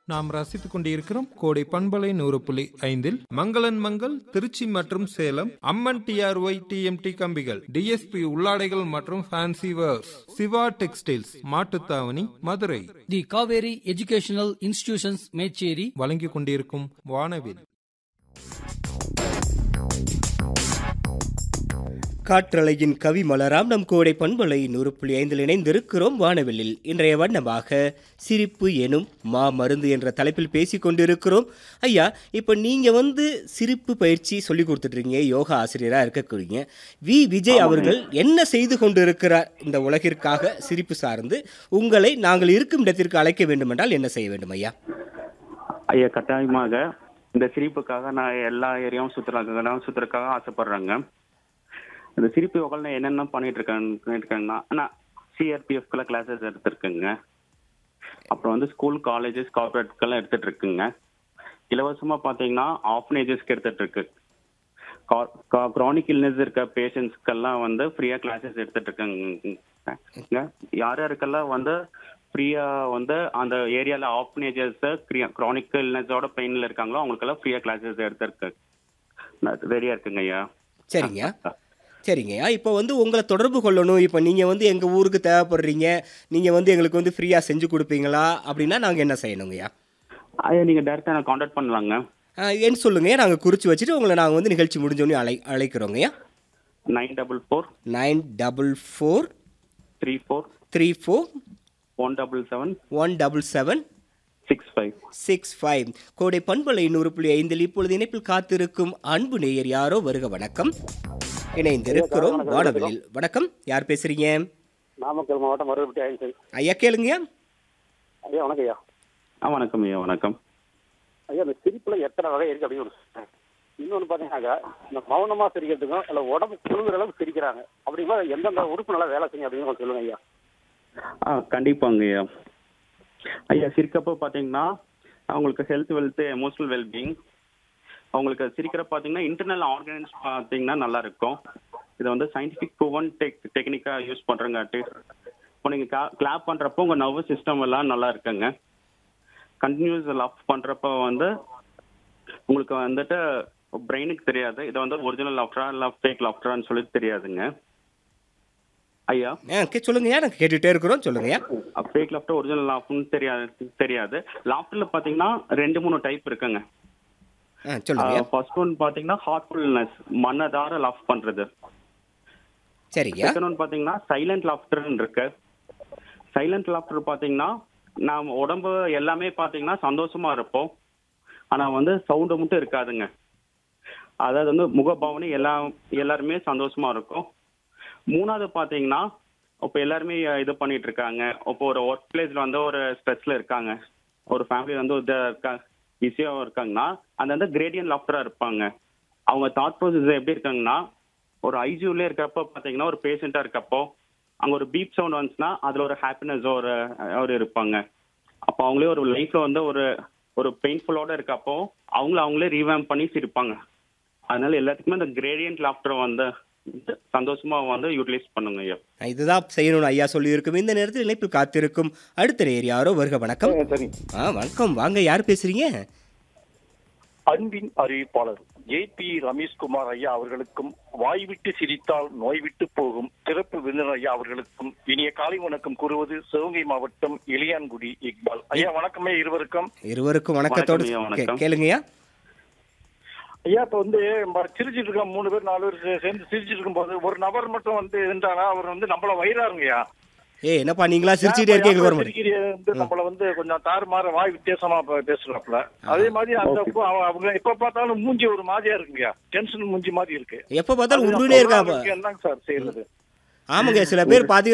நாம் ரசித்துக் கொண்டிருக்கிறோம் கோடை பண்பலை நூறு புள்ளி ஐந்தில் மங்களன் மங்கள் திருச்சி மற்றும் சேலம் அம்மன் டிஆர்ஒய் டிஎம்டி கம்பிகள் டிஎஸ்பி உள்ளாடைகள் மற்றும் fancy wares Siva textiles Mattuthavani Madurai the Kaveri educational institutions Mecheri வழங்கிக் கொண்டிருக்கும் வானவில் காற்றலையின் கவி மலராம் நம் கோடை பண்பலை நூறு புள்ளி ஐந்தில் இணைந்திருக்கிறோம் வானவெளியில் இன்றைய வண்ணமாக சிரிப்பு எனும் மா மருந்து என்ற தலைப்பில் பேசி கொண்டிருக்கிறோம் ஐயா இப்போ நீங்கள் வந்து சிரிப்பு பயிற்சி சொல்லி கொடுத்துட்ருக்கீங்க யோகா ஆசிரியராக இருக்கக்கூடிய வி விஜய் அவர்கள் என்ன செய்து கொண்டிருக்கிறார் இந்த உலகிற்காக சிரிப்பு சார்ந்து உங்களை நாங்கள் இருக்கும் இடத்திற்கு அழைக்க வேண்டுமென்றால் என்ன செய்ய வேண்டும் ஐயா ஐயா கட்டாயமாக இந்த சிரிப்புக்காக நான் எல்லா ஏரியாவும் சுற்றுறாங்க சுற்றுறதுக்காக ஆசைப்படுறாங்க இந்த சிரிப்பு யோகால என்னென்ன பண்ணிட்டு இருக்காங்க இருக்காங்கன்னா நான் சிஆர்பிஎஃப்குள்ள கிளாஸஸ் எடுத்திருக்கேங்க அப்புறம் வந்து ஸ்கூல் காலேஜஸ் கார்பரேட்கெல்லாம் எடுத்துட்டு இருக்குங்க இலவசமா பார்த்தீங்கன்னா ஆஃப்னேஜஸ்க்கு எடுத்துட்டு இருக்கு க்ரானிக் இல்னஸ் இருக்க பேஷண்ட்ஸ்க்கெல்லாம் வந்து ஃப்ரீயா கிளாஸஸ் எடுத்துட்டு இருக்காங்க யார் யாருக்கெல்லாம் வந்து ஃப்ரீயா வந்து அந்த ஏரியால ஆஃப்னேஜஸ் க்ரானிக் இல்னஸோட பெயின்ல இருக்காங்களோ அவங்களுக்கெல்லாம் ஃப்ரீயா கிளாஸஸ் எடுத்திருக்கு ரெடியா இருக்குங்க ஐயா சரிங்க சரிங்கய்யா இப்போ வந்து உங்களை தொடர்பு கொள்ளணும் இப்போ நீங்கள் வந்து எங்கள் ஊருக்கு தேவைப்படுறீங்க நீங்கள் வந்து எங்களுக்கு வந்து ஃப்ரீயாக செஞ்சு கொடுப்பீங்களா அப்படின்னா நாங்கள் என்ன செய்யணுங்கய்யா ஐயா நீங்க டைரக்டா நான் காண்டாக்ட் பண்ணலாங்க என்ன சொல்லுங்கய்யா நாங்கள் குறித்து வச்சுட்டு உங்களை நாங்கள் வந்து நிகழ்ச்சி முடிஞ்சோடனே அழை அழைக்கிறோங்கய்யா nine double four nine double four three four three four one double seven one double seven six five six five Kodai பண்பலை நூறு புள்ளி ஐந்தில் இப்பொழுது இணைப்பில் காத்திருக்கும் அன்பு நேயர் யாரோ வருக வணக்கம் இணைந்திருக்கிறோம் வானவெளியில் வணக்கம் யார் பேசுறீங்க நாமக்கல் மாவட்டம் மருதப்பட்டி ஆயிடுச்சு ஐயா கேளுங்கய்யா ஐயா வணக்கம் ஐயா ஆ வணக்கம் ஐயா வணக்கம் ஐயா இந்த சிரிப்புல எத்தனை வகை இருக்கு அப்படின்னு ஒண்ணு சொல்றேன். இன்னொன்னு பாத்தீங்கன்னாக்கா இந்த மௌனமா சிரிக்கிறதுக்கும் இல்ல உடம்பு குழுங்குற அளவுக்கு சிரிக்கிறாங்க அப்படிங்களா எந்தெந்த உறுப்பு நல்லா வேலை செய்யும் அப்படின்னு கொஞ்சம் சொல்லுங்க ஐயா ஆ கண்டிப்பாங்க ஐயா ஐயா சிரிக்கப்போ பார்த்தீங்கன்னா அவங்களுக்கு ஹெல்த் வெல்த் எமோஷனல் வெல்பீயிங் அவங்களுக்கு சிரிக்கிற பார்த்தீங்கன்னா இன்டர்னல் ஆர்கன்ஸ் பார்த்தீங்கன்னா நல்லா இருக்கும் இதை வந்து சயின்டிஃபிக் ப்ரூவன் டெக் டெக்னிக்காக யூஸ் பண்ணுறங்காட்டி இப்போ நீங்கள் கிளாப் பண்ணுறப்போ உங்கள் நர்வஸ் சிஸ்டம் எல்லாம் நல்லா இருக்குங்க கண்டினியூஸ் லவ் பண்ணுறப்போ வந்து உங்களுக்கு வந்துட்டு பிரெயினுக்கு தெரியாது இதை வந்து ஒரிஜினல் லாஃப்டரா இல்லை ஃபேக் லாஃப்டரான்னு சொல்லி தெரியாதுங்க ஐயா ஆ கே சொல்லுங்கய்யா நாங்கள் கேட்டுகிட்டே இருக்கிறோம் சொல்லுங்கய்யா ஃபேக் லாஃப்டர் ஒரிஜினல் லாஃப்ட்னு தெரியாது தெரியாது லாஃப்டர்ல பாத்தீங்கன்னா ரெண்டு மூணு டைப் இருக்குங்க ஆ சொல்லுங்கய்யா ஃபர்ஸ்ட் ஒன் பாத்தீங்கன்னா ஹார்ட்ஃபுல்னஸ் மனதார லாஃப் பண்றது சரிங்கய்யா செகண்ட் ஒன் பாத்தீங்கன்னா சைலண்ட் லாஃப்டர்னு இருக்கு சைலண்ட் லாஃப்டர் பாத்தீங்கன்னா நாம் உடம்பு எல்லாமே பாத்தீங்கன்னா சந்தோஷமா இருப்போம் ஆனா வந்து சவுண்டு மட்டும் இருக்காதுங்க அதாவது வந்து முகபாவனை எல்லாம் எல்லாருமே சந்தோஷமா இருக்கும் மூணாவது பாத்தீங்கன்னா இப்போ எல்லாருமே இது பண்ணிட்டு இருக்காங்க இப்போ ஒரு ஒர்க் பிளேஸ்ல வந்து ஒரு ஸ்ட்ரெஸ்ல இருக்காங்க ஒரு ஃபேமிலி வந்து ஒரு இதா இருக்கா ஈஸியாக இருக்காங்கன்னா அந்த வந்து கிரேடியன் லாஃப்டரா இருப்பாங்க அவங்க தாட் ப்ரோசஸ் எப்படி இருக்காங்கன்னா ஒரு ஐசியூல இருக்கப்போ பாத்தீங்கன்னா ஒரு பேஷண்டா இருக்கப்போ அங்க ஒரு பீப் சவுண்ட் வந்துச்சுன்னா அதுல ஒரு ஹாப்பினஸ் ஒரு ஒரு இருப்பாங்க அப்போ அவங்களே ஒரு லைஃப்ல வந்து ஒரு ஒரு பெயின்ஃபுல்லோட இருக்கப்போ அவங்கள அவங்களே ரீவேம் பண்ணி சிரிப்பாங்க அதனால எல்லாத்துக்குமே அந்த கிரேடியன்ட் லாஃப்டர் வந்து சந்தோஷமா வந்து யூட்டிலைஸ் பண்ணுங்க ஐயா இதுதான் செய்யணும்னு ஐயா சொல்லியிருக்கும் இந்த நேரத்தில் இணைப்பில் காத்திருக்கும் அடுத்த நேர் யாரோ வருக வணக்கம் சரி ஆ வணக்கம் வாங்க யார் பேசுறீங்க அன்பின் அறிவிப்பாளர் ஜே பி ரமேஷ்குமார் ஐயா அவர்களுக்கும் வாய் விட்டு சிரித்தால் நோய் விட்டு போகும் சிறப்பு விருந்தினர் ஐயா அவர்களுக்கும் இனிய காலை வணக்கம் கூறுவது சிவகங்கை மாவட்டம் இளையான்குடி இக்பால் ஐயா வணக்கமே இருவருக்கும் இருவருக்கும் வணக்கத்தோடு வணக்கம் ஐயா, கே- வணக்கம். கேளுங்கய்யா ஐயா இப்ப வந்து நம்ம சிரிச்சிட்டு இருக்க மூணு பேர் நாலு பேர் சே- சேர்ந்து சிரிச்சிட்டு இருக்கும்போது ஒரு நபர் மட்டும் வந்து இருந்தானா அவர் வந்து நம்மள வயிறாருங்கய்யா ஏய் என்னப்பா நீங்களா சிரிச்சுட்டே இருக்கீங்க எங்களுக்கு வர மாட்டேங்குது சிரிக்கிறீங்க வந்து நம்மள வந்து கொஞ்சம் தாறுமாற வாய் வித்தியாசமா பே- பேசுறாப்புல அதே மாதிரி அந்த அப்போ அவ- அவங்க எப்ப பார்த்தாலும் மூஞ்சி ஒரு மாதிரியா இருக்குங்கய்யா டென்ஷன் மூஞ்சி மாதிரி இருக்கு எப்ப பார்த்தாலும் அது உருனே இருக்கா அவருக்கு என்னங்க சார் செய்யறது ஆமாங்க சில பேர் பாத்தீங்கன்னா